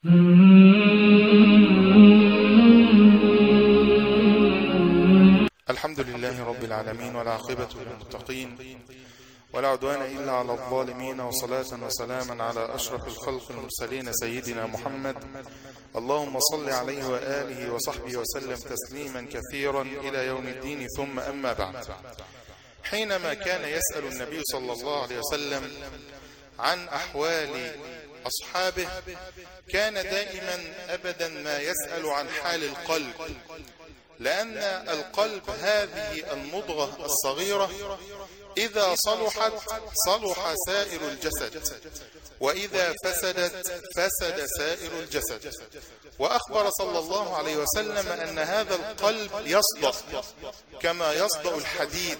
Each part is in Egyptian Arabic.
الحمد لله رب العالمين والعاقبة للمتقين ولا عدوان إلا على الظالمين وصلاة وسلاما على أشرف الخلق المرسلين سيدنا محمد اللهم صل عليه وآله وصحبه وسلم تسليما كثيرا إلى يوم الدين ثم أما بعد حينما كان يسأل النبي صلى الله عليه وسلم عن أحوال أصحابه كان دائما أبدا ما يسأل عن حال القلب لأن القلب هذه المضغة الصغيرة إذا صلحت صلح سائر الجسد وإذا فسدت فسد سائر الجسد وأخبر صلى الله عليه وسلم أن هذا القلب يصدأ كما يصدأ الحديد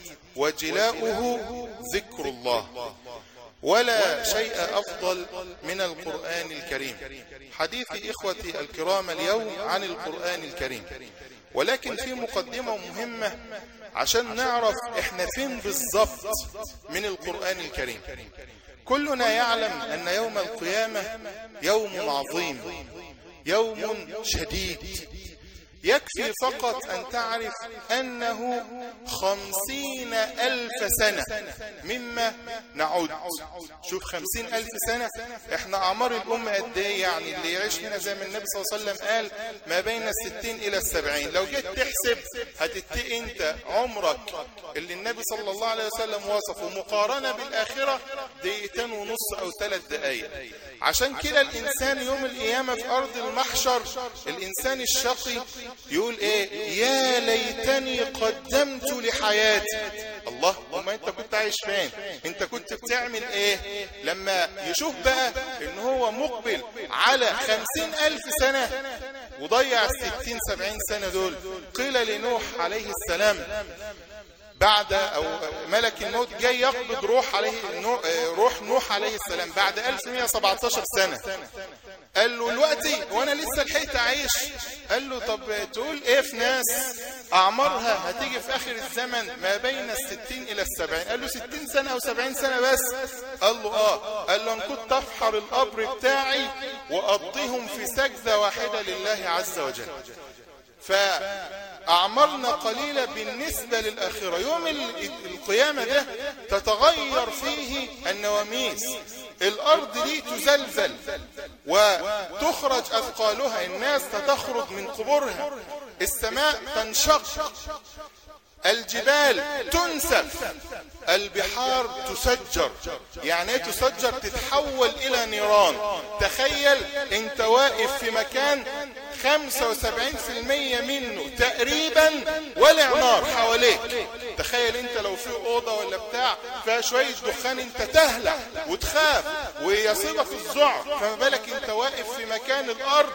وجلاؤه ذكر الله ولا شيء أفضل من القرآن الكريم حديث إخوتي الكرام اليوم عن القرآن الكريم ولكن في مقدمة مهمة عشان نعرف احنا فين بالظبط من القرآن الكريم كلنا يعلم أن يوم القيامة يوم عظيم يوم شديد يكفي فقط أن تعرف أنه خمسين ألف سنة مما نعود شوف خمسين ألف سنة احنا أعمار الأمة قد ايه يعني اللي يعيش هنا زي ما النبي صلى الله عليه وسلم قال ما بين الستين إلى السبعين لو جيت تحسب هتتقي انت عمرك اللي النبي صلى الله عليه وسلم وصفه مقارنة بالآخرة دقيقتين ونص أو ثلاث دقايق عشان كده الإنسان يوم القيامة في أرض المحشر الإنسان الشقي يقول ايه يا ليتني قدمت لحياتي الله وما انت كنت عايش فين انت كنت بتعمل ايه لما يشوف بقى ان هو مقبل على خمسين الف سنة وضيع الستين سبعين سنة دول قيل لنوح عليه السلام بعد او ملك الموت جاي يقبض روح عليه روح نوح عليه السلام بعد 1117 سنة قال له دلوقتي وانا لسه لحقت اعيش قال له طب تقول ايه في ناس اعمارها هتيجي في اخر الزمن ما بين الستين الى السبعين قال له ستين سنة او سبعين سنة بس قال له اه قال له ان كنت افحر القبر بتاعي واقضيهم في سجدة واحدة لله عز وجل فأعمارنا قليلة بالنسبة للآخرة يوم القيامة ده تتغير فيه النواميس الأرض دي تزلزل وتخرج أثقالها الناس تخرج من قبورها السماء تنشق الجبال تنسف البحار تسجر يعني ايه تسجر تتحول الى نيران تخيل انت واقف في مكان 75% منه تقريبا ولع نار حواليك تخيل انت لو في اوضه ولا بتاع فيها شويه دخان انت تهلع وتخاف ويصيبك الذعر فما بالك انت واقف في مكان الارض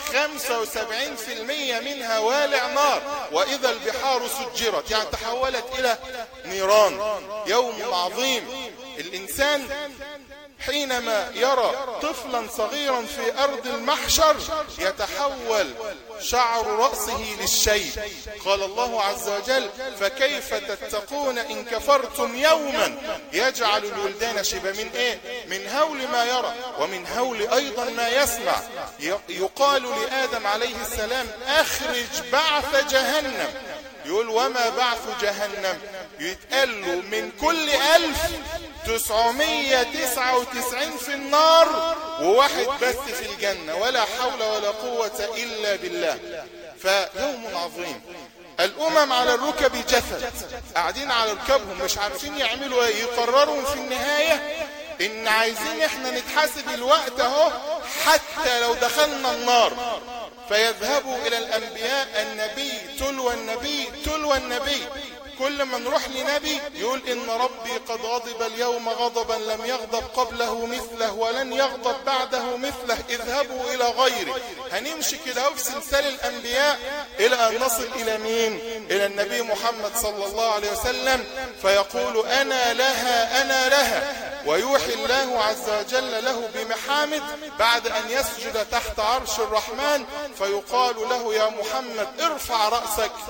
75% منها والع نار واذا البحار سجرت يعني تحولت الى نيران يوم عظيم الانسان حينما يرى طفلا صغيرا في أرض المحشر يتحول شعر رأسه للشيب قال الله عز وجل فكيف تتقون إن كفرتم يوما يجعل الولدان شبا من إيه من هول ما يرى ومن هول أيضا ما يسمع يقال لآدم عليه السلام أخرج بعث جهنم يقول وما بعث جهنم يتقال له من كل ألف تسعمية تسعة وتسعين في النار وواحد بس في الجنة ولا حول ولا قوة إلا بالله فيوم عظيم الأمم على الركب جثت قاعدين على ركبهم مش عارفين يعملوا ايه يقرروا في النهاية ان عايزين احنا نتحاسب الوقت اهو حتى لو دخلنا النار فيذهبوا الى الانبياء النبي تلو النبي تلو النبي كل ما نروح لنبي يقول إن ربي قد غضب اليوم غضبا لم يغضب قبله مثله ولن يغضب بعده مثله اذهبوا إلى غيره هنمشي كده في سلسال الأنبياء إلى أن نصل إلى مين إلى النبي محمد صلى الله عليه وسلم فيقول أنا لها أنا لها ويوحي الله عز وجل له بمحامد بعد أن يسجد تحت عرش الرحمن فيقال له يا محمد ارفع رأسك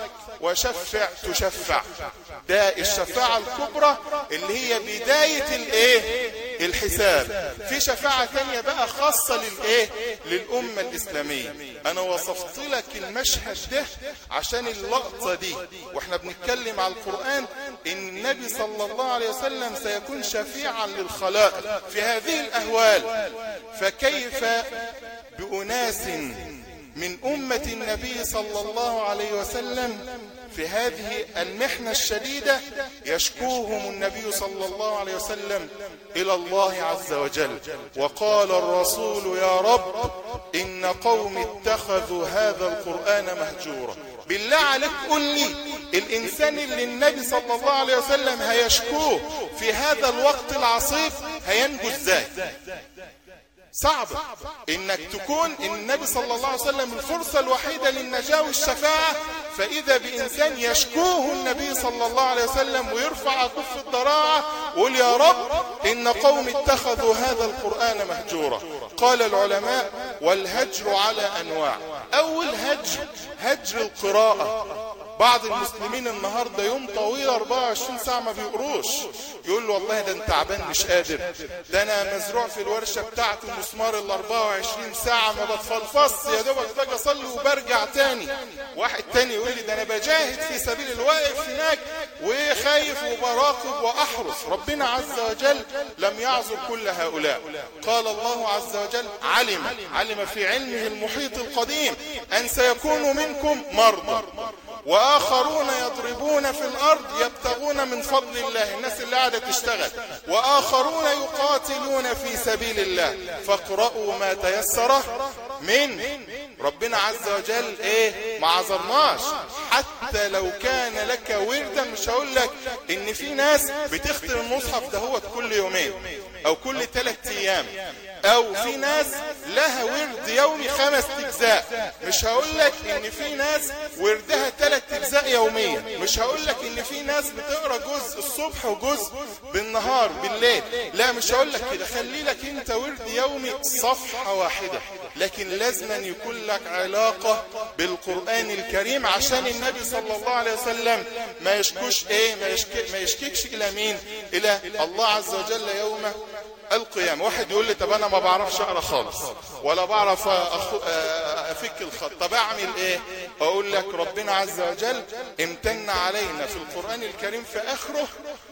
وشفع تشفع ده الشفاعة الكبرى اللي هي بداية الايه الحساب في شفاعة تانية بقى خاصة للايه للأمة الإسلامية أنا وصفت لك المشهد ده عشان اللقطة دي واحنا بنتكلم على القرآن إن النبي صلى الله عليه وسلم سيكون شفيعا للخلائق في هذه الأهوال فكيف بأناس من أمة النبي صلى الله عليه وسلم في هذه المحنة الشديدة يشكوهم النبي صلى الله عليه وسلم إلى الله عز وجل وقال الرسول يا رب إن قوم اتخذوا هذا القرآن مهجورا بالله عليك قل لي الإنسان اللي النبي صلى الله عليه وسلم هيشكوه في هذا الوقت العصيب هينجو ازاي صعبة انك تكون النبي صلى الله عليه وسلم الفرصة الوحيدة للنجاة والشفاعة فاذا بانسان يشكوه النبي صلى الله عليه وسلم ويرفع كف الضراعة ويقول يا رب ان قوم اتخذوا هذا القرآن مهجورا قال العلماء والهجر على انواع اول هجر هجر القراءة بعض المسلمين النهاردة يوم طويل 24 ساعة ما بيقروش يقول له والله ده انت تعبان مش قادر ده انا مزروع في الورشة بتاعتي المسمار ال 24 ساعة ما بتفلفص يا دوبك باجي اصلي وبرجع تاني واحد تاني يقول لي ده انا بجاهد في سبيل الواقف هناك وخايف وبراقب واحرص ربنا عز وجل لم يعذر كل هؤلاء قال الله عز وجل علم علم في علمه المحيط القديم ان سيكون منكم مرضى وآخرون يضربون في الأرض يبتغون من فضل الله الناس اللي قاعدة تشتغل وآخرون يقاتلون في سبيل الله فاقرأوا ما تيسر من ربنا عز وجل ايه ما عذرناش حتى لو كان لك وردا مش هقول لك ان في ناس بتختم المصحف دهوت كل يومين او كل ثلاث ايام او في ناس لها ورد يومي خمس اجزاء مش هقول لك ان في ناس وردها ثلاث اجزاء يوميا مش هقول لك ان في ناس بتقرا جزء الصبح وجزء بالنهار بالليل لا مش هقول لك كده خلي لك انت ورد يومي صفحه واحده لكن لازم أن يكون لك علاقه بالقران الكريم عشان النبي صلى الله عليه وسلم ما يشكوش ايه ما, يشك... ما يشككش الى مين الى الله عز وجل يوم القيامة واحد يقول لي طب انا ما بعرفش اقرا خالص ولا بعرف أخ... افك الخط طب اعمل ايه اقول لك ربنا عز وجل امتن علينا في القرآن الكريم في اخره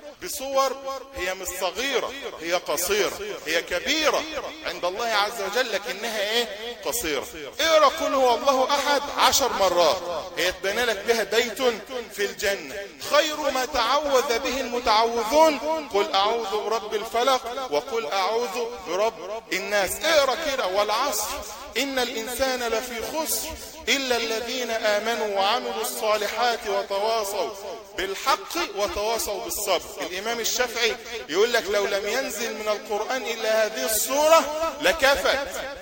بصور هي مش صغيرة هي قصيرة هي كبيرة عند الله عز وجل لكنها ايه قصيرة اقرا قل هو الله احد عشر مرات هي تبنى لك بها بيت في الجنة خير ما تعوذ به المتعوذون قل اعوذ برب الفلق وقل اعوذ برب الناس اقرا كده والعصر ان الانسان لفي خسر الا الذين امنوا وعملوا الصالحات وتواصوا بالحق وتواصوا بالصبر الامام الشافعي يقول لك لو لم ينزل من القرآن الا هذه الصورة لكفت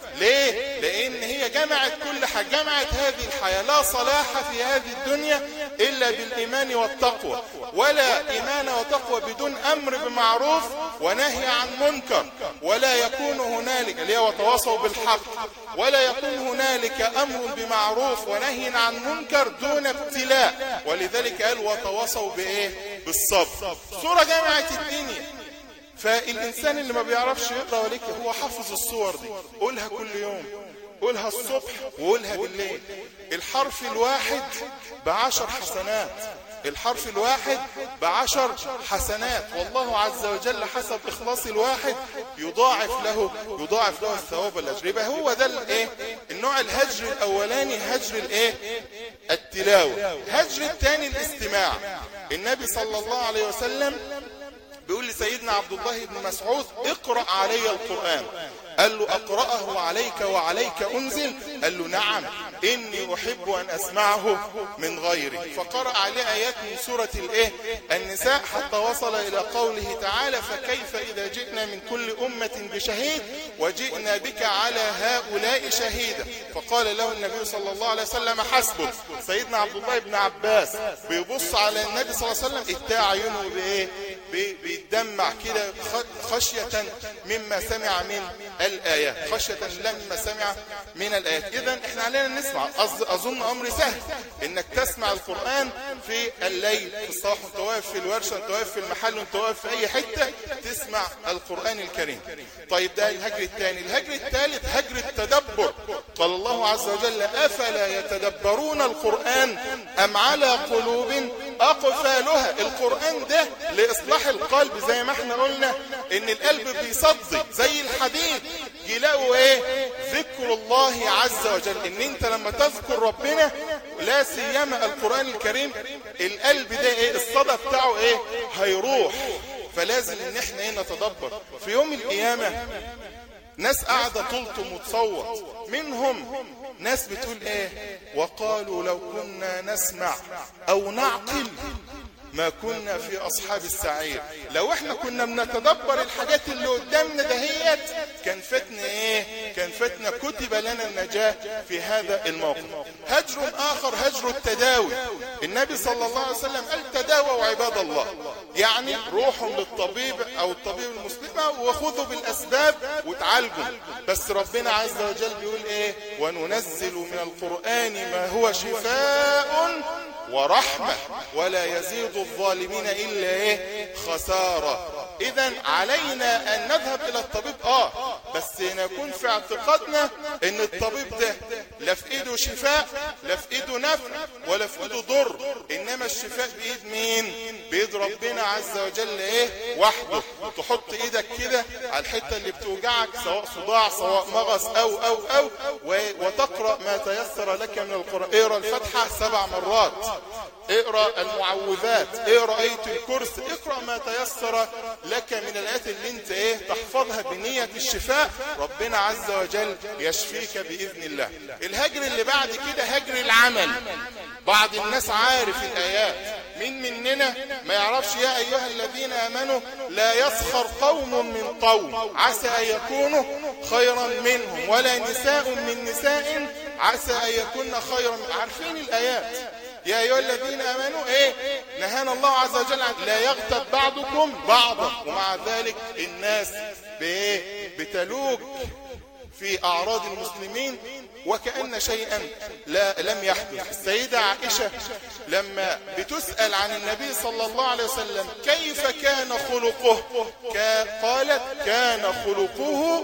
ليه لان هي جمعت كل حاجة جمعت هذه الحياة لا صلاح في هذه الدنيا الا بالايمان والتقوى ولا ايمان وتقوى بدون امر بمعروف ونهي عن منكر ولا يكون هنالك اللي هو تواصوا بالحق ولا يكون هنالك امر بمعروف ونهي عن منكر دون ابتلاء ولذلك قال وتواصوا بايه بالصبر سورة جمعت الدنيا فالإنسان اللي ما بيعرفش يقرأ وليك هو حافظ الصور دي قولها كل يوم قولها الصبح وقولها بالليل الحرف الواحد بعشر حسنات الحرف الواحد بعشر حسنات والله عز وجل حسب إخلاص الواحد يضاعف له يضاعف له الثواب والأجر يبقى هو ده الايه النوع الهجر الأولاني هجر الايه التلاوة هجر الثاني الاستماع النبي صلى الله عليه وسلم بيقول لسيدنا عبد الله بن مسعود اقرأ علي القرآن قال له أقرأه عليك وعليك أنزل قال له نعم إني أحب أن أسمعه من غيري فقرأ عليه آيات من سورة الإيه النساء حتى وصل إلى قوله تعالى فكيف إذا جئنا من كل أمة بشهيد وجئنا بك على هؤلاء شهيدا فقال له النبي صلى الله عليه وسلم حسبك سيدنا عبد الله بن عباس بيبص على النبي صلى الله عليه وسلم اتاع عيونه بإيه بيدمع كده خشية مما سمع من الآيات خشية لما سمع من الآيات إذا احنا علينا نسمع أظن أمر سهل إنك تسمع القرآن في الليل في الصباح وانت واقف في الورشة وانت واقف في المحل وانت واقف في أي حتة تسمع القرآن الكريم طيب ده الهجر الثاني الهجر الثالث هجر التدبر قال الله عز وجل أفلا يتدبرون القرآن أم على قلوب أقفالها القرآن ده لإصلاح القلب زي ما احنا قلنا إن القلب بيصدي زي الحديد يلاقوا ايه ذكر الله عز وجل ان انت لما تذكر ربنا لا سيما القرآن الكريم القلب ده ايه الصدى بتاعه ايه هيروح فلازم ان احنا ايه نتدبر في يوم القيامة ناس قاعدة تلطم وتصوت منهم ناس بتقول ايه وقالوا لو كنا نسمع او نعقل ما كنا في أصحاب السعير لو احنا كنا بنتدبر الحاجات اللي قدامنا دهيت كان فتنا ايه كان فتنا كتب لنا النجاة في هذا الموقف هجر آخر هجر التداوي النبي صلى الله عليه وسلم قال تداووا عباد الله يعني روحوا للطبيب او الطبيب المسلمة وخذوا بالاسباب وتعالجوا بس ربنا عز وجل بيقول ايه وننزل من القرآن ما هو شفاء ورحمة ولا يزيد الظالمين إلا إيه خسارة إذا علينا أن نذهب إلى الطبيب آه بس نكون في اعتقادنا أن الطبيب ده لا في إيده شفاء لا في إيده نفع ولا في إيده ضر إنما الشفاء بإيد مين بإيد ربنا عز وجل إيه وحده تحط إيدك كده على الحتة اللي بتوجعك سواء صداع سواء مغص أو أو أو وتقرأ ما تيسر لك من القرآن اقرأ الفتحة سبع مرات اقرأ المعوذات اقرأ آية الكرسي اقرأ ما تيسر لك من الآيات اللي انت ايه تحفظها بنية الشفاء ربنا عز وجل يشفيك بإذن الله الهجر اللي بعد كده هجر العمل بعض الناس عارف الآيات مين مننا ما يعرفش يا أيها الذين آمنوا لا يسخر قوم من قوم عسى أن يكونوا خيرا منهم ولا نساء من نساء عسى أن يكون خيرا عارفين الآيات يا أيها الذين آمنوا إيه نهانا الله عز وجل عن لا يغتب بعضكم بعضا ومع ذلك الناس بإيه بتلوك في أعراض المسلمين وكأن شيئا لا لم يحدث السيدة عائشة لما بتسأل عن النبي صلى الله عليه وسلم كيف كان خلقه قالت كان خلقه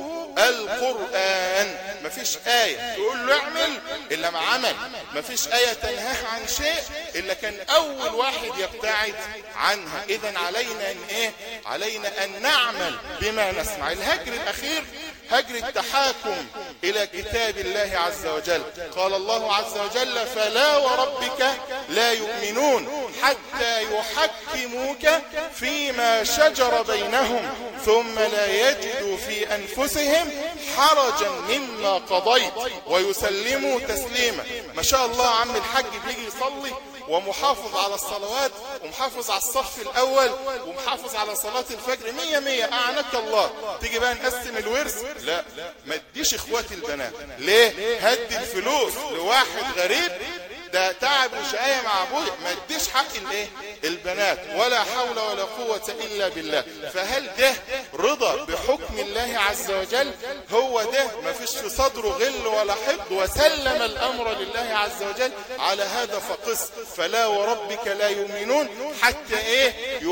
القرآن مفيش آية تقول له اعمل إلا ما عمل مفيش آية تنهاه عن شيء إلا كان أول واحد يبتعد عنها إذا علينا أن إيه علينا أن نعمل بما نسمع الهجر الأخير هجر التحاكم إلى كتاب الله عز وجل قال الله عز وجل فلا وربك لا يؤمنون حتى يحكموك فيما شجر بينهم ثم لا يجدوا في أنفسهم حرجا مما قضيت ويسلموا تسليما ما شاء الله عم الحج بيجي يصلي ومحافظ على الصلوات ومحافظ على الصف الأول ومحافظ على صلاة الفجر مية مية أعنك الله تيجي بقى نقسم الورث لا ما تديش اخواتي البنات ليه هدي الفلوس لواحد غريب ده تعب وشقاية مع ابويا ما اديش حق الايه البنات ولا حول ولا قوة الا بالله فهل ده رضا بحكم الله عز وجل هو ده ما فيش في صدره غل ولا حقد وسلم الامر لله عز وجل على هذا فقس فلا وربك لا يؤمنون حتى ايه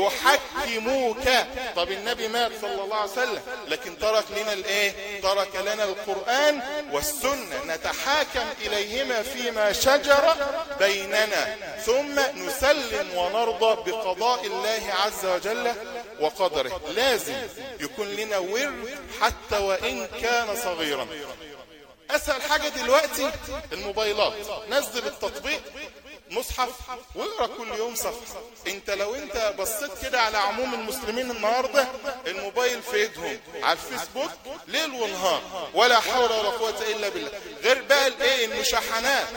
يحكموك طب النبي مات صلى الله عليه وسلم لكن ترك لنا الايه ترك لنا القرآن والسنة نتحاكم اليهما فيما شجر بيننا ثم نسلم ونرضى بقضاء الله عز وجل وقدره لازم يكون لنا ورد حتى وإن كان صغيرا أسهل حاجة دلوقتي الموبايلات نزل التطبيق مصحف واقرا كل يوم صفحه انت لو انت بصيت كده على عموم المسلمين النهارده الموبايل في ايدهم على الفيسبوك ليل ونهار ولا حول ولا قوه الا بالله غير بقى الايه المشاحنات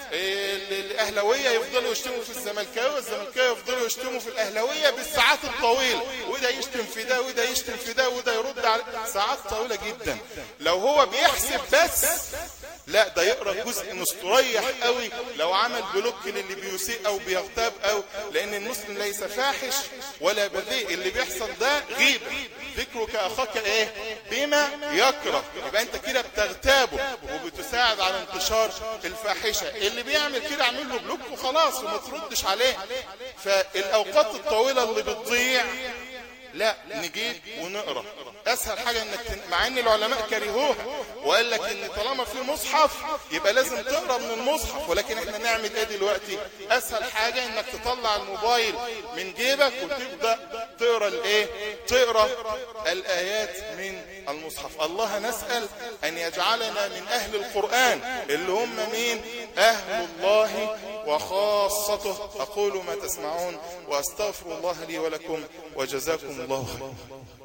الاهلاويه يفضلوا يشتموا في الزملكاويه والزملكاويه يفضلوا يشتموا في الاهلاويه بالساعات الطويله وده يشتم في ده وده يشتم في ده وده يرد على ساعات طويله جدا لو هو بيحسب بس لا ده يقرا جزء مستريح قوي لو عمل بلوك للي بيسيء او بيغتاب او لان المسلم ليس فاحش ولا بذيء اللي بيحصل ده غيبه ذكرك اخاك ايه بما يكره يبقى انت كده بتغتابه وبتساعد على انتشار الفاحشه اللي بيعمل كده اعمل له بلوك وخلاص وما تردش عليه فالاوقات الطويله اللي بتضيع لا نجيب ونقرا اسهل حاجه انك تن... مع ان العلماء كرهوها وقال لك ان طالما في مصحف يبقى لازم تقرا من المصحف ولكن احنا نعمل ايه دلوقتي اسهل حاجه انك تطلع الموبايل من جيبك وتبدا تقرا الايه تقرا الايات من المصحف الله نسال ان يجعلنا من اهل القران اللي هم مين اهل الله وخاصته اقول ما تسمعون واستغفر الله لي ولكم وجزاكم الله خيرا